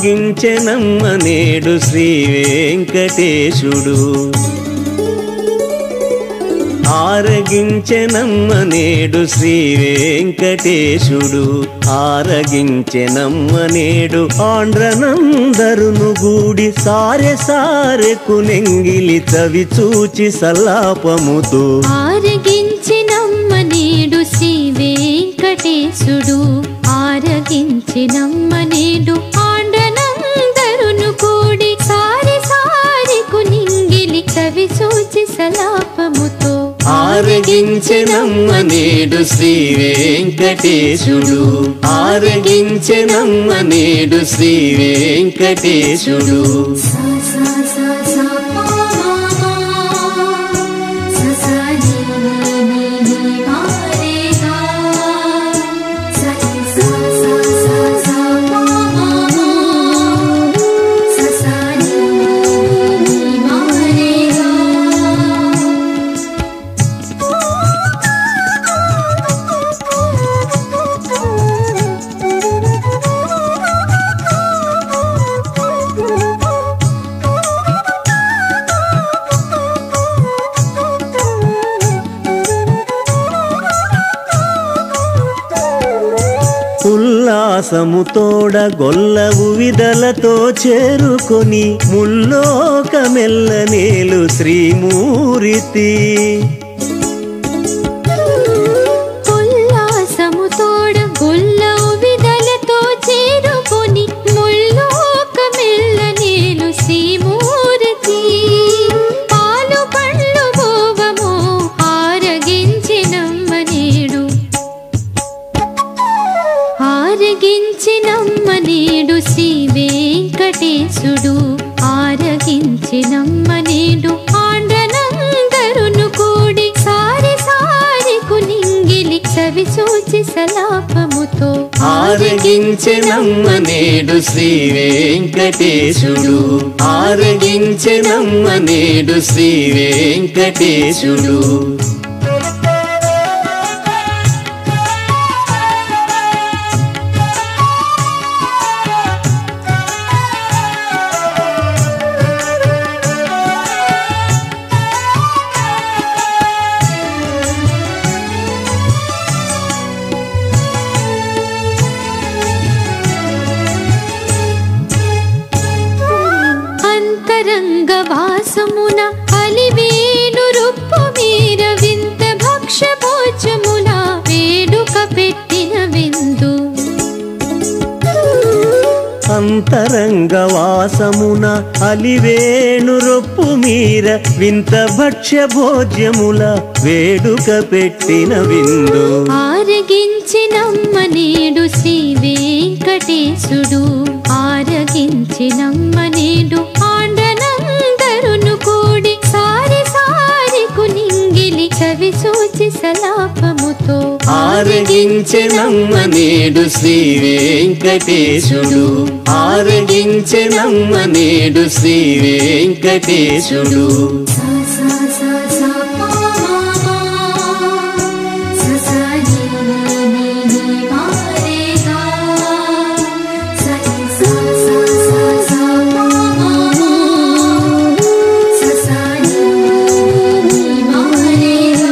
ఆరగించెనమ్మ నేడు శ్రీ వెంకటేశుడు ఆరగించెనమ్మ నేడు శ్రీ వెంకటేశుడు ఆరగించెనమ్మ నేడు ఆండ్రనందరును గూడి సారె సారెకు నెంగిలి చవి చూచి సల్లాపముతో ఆరగించినమ్మ నేడు శ్రీ వెంకటేశుడు ఆరగించినమ్మ నేడు ఆండనందరును కూడి సారి సారికు నింగిలి కవి సూచి సలాపముతో ఆరగించెనమ్మ నేడు శ్రీ వెంకటేశుడు ఆరగించెనమ్మ నేడు శ్రీ వెంకటేశుడు సా సా సా సా పా మా మా. సా సా ని ని ని ని మా రే గా. సా సా సా సా సా పా మా మా. సా సా ని ని ని ని మా రే గా. ఉల్లాసముతోడ గొల్లవు విదలతో చేరుకొని ముల్లోక మెల్లనేలు శ్రీమూరితి ఉల్లాసముతోడ గొల్ల విదలతో చేరుకొని ముల్లోక మెల్ల నేను శ్రీమూర్తి పాలు పండ్లు భోగము ఆరగించినమ్మ నేడు ఆరగించినమ్మ నేడు శ్రీ వెంకటేశుడు ఆరగించినమ్మ నేడు ఆండనందరును కూడి సారి సారికు నింగిలి చవి చూచి సలాపముతో ఆరగించెనమ్మ నేడు శ్రీ వెంకటేశుడు ఆరగించెనమ్మ నేడు శ్రీ వెంకటేశుడు అంతరంగ వాసమున అలివేను రూపు మీర వింత భక్ష భోజముల వేడుక పెట్టిన విందు అంతరంగ వాసమున అలివేణు రొప్పు మీర వింత భక్ష్య భోజ్యముల వేడుక పెట్టిన విందు ఆరగించినమ్మ నేడు శ్రీ వెంకటేశుడు ఆరగించినమ్మ నేడు ఆండనందరును కూడి సారి సారికు నింగిలి చవి చూచి సలాపముతో ఆరగించెనమ్మ నేడు శ్రీ వెంకటేశుడు ఆరగించెనమ్మ నేడు శ్రీ వెంకటేశుడు సా సా సా సా పా మా మా. సా సా ని ని ని ని మా రే గా. సా సా సా సా సా పా మా మా. సా సా ని ని ని ని మా రే గా.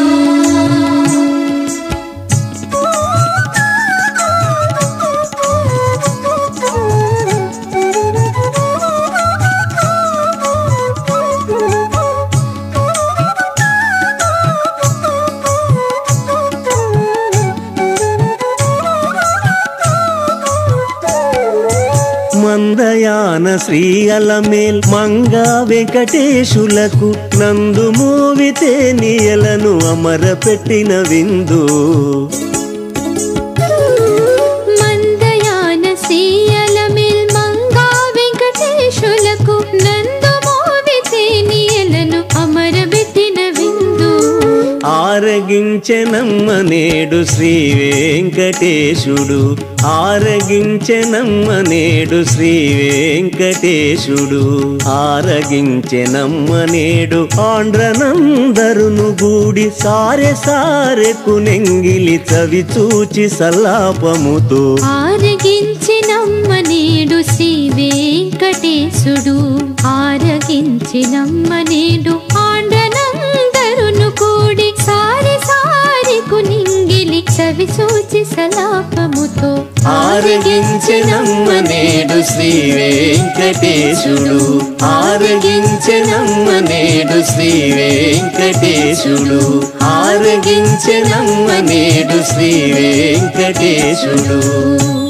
మందయాన శ్రీ అలమేల్ మంగా వెంకటేశులకు నందు మోవితే నీయలను అమర పెట్టిన విందు మందయాన సీయలమిల్ మంగా వెంకటేశులకు నందు మోవితే నీయలను అమరబెట్టిన విందు ఆరగించెనమ్మ నేడు శ్రీ వెంకటేశుడు ఆరగించెనమ్మ నేడు శ్రీ వెంకటేశుడు ఆరగించెనమ్మ నేడు ఆండ్రనందరును గూడి సారె సారెకు నెంగిలి చవి చూచి సల్లాపముతో ఆరగించినమ్మ నేడు శ్రీ ఆరగించినమ్మ నేడు ఆండనందరును కూడి సారి సారి కునింగిలి చవి చూచి సలాపముతో ఆరగించెనమ్మ నేడు శ్రీ వెంకటేశుడు ఆరగించెనమ్మ నేడు శ్రీ వెంకటేశుడు ఆరగించెనమ్మ నేడు శ్రీ వెంకటేశుడు